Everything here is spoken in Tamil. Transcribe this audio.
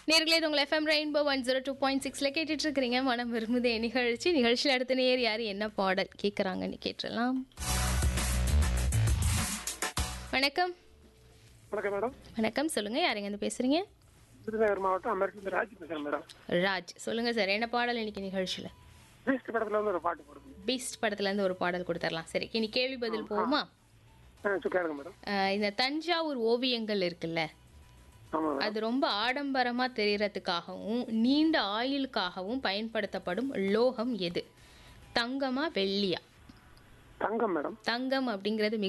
நேர்களே இது உங்கள் FM rainbow one zero two point சிக்ஸில் கேட்டுட்டு இருக்கிறீங்க மனம் விரும்புதே நிகழ்ச்சி நிகழ்ச்சியில் அடுத்த நேர் யார் என்ன பாடல் கேட்குறாங்கன்னு கேட்டுடலாம் வணக்கம் வணக்கம் மேடம் வணக்கம் சொல்லுங்கள் யாருங்க இருந்து பேசுகிறீங்க விருதுநகர் மாவட்டம் அமெரிக்கா ராஜ் பேசுறேன் மேடம் ராஜ் சொல்லுங்கள் சார் என்ன பாடல் இன்னைக்கு நிகழ்ச்சியில் பீஸ்ட் படத்துல வந்து ஒரு பாட்டு போடுங்க பீஸ்ட் படத்துலேருந்து ஒரு பாடல் கொடுத்துடலாம் சரி இனி கேள்வி பதில் போகுமா ஆ சரி கேளுங்க மேடம் அஹ் இந்த தஞ்சாவூர் ஓவியங்கள் இருக்குல்ல ஆமா மேடம் அது ரொம்ப ஆடம்பரமா தெரியறதுக்காகவும் நீண்ட ஆயுளுக்காகவும் பயன்படுத்தப்படும் லோகம் எது தங்கமா வெள்ளியா தங்கம் மேடம் தங்கம் அப்படிங்கிறது மிக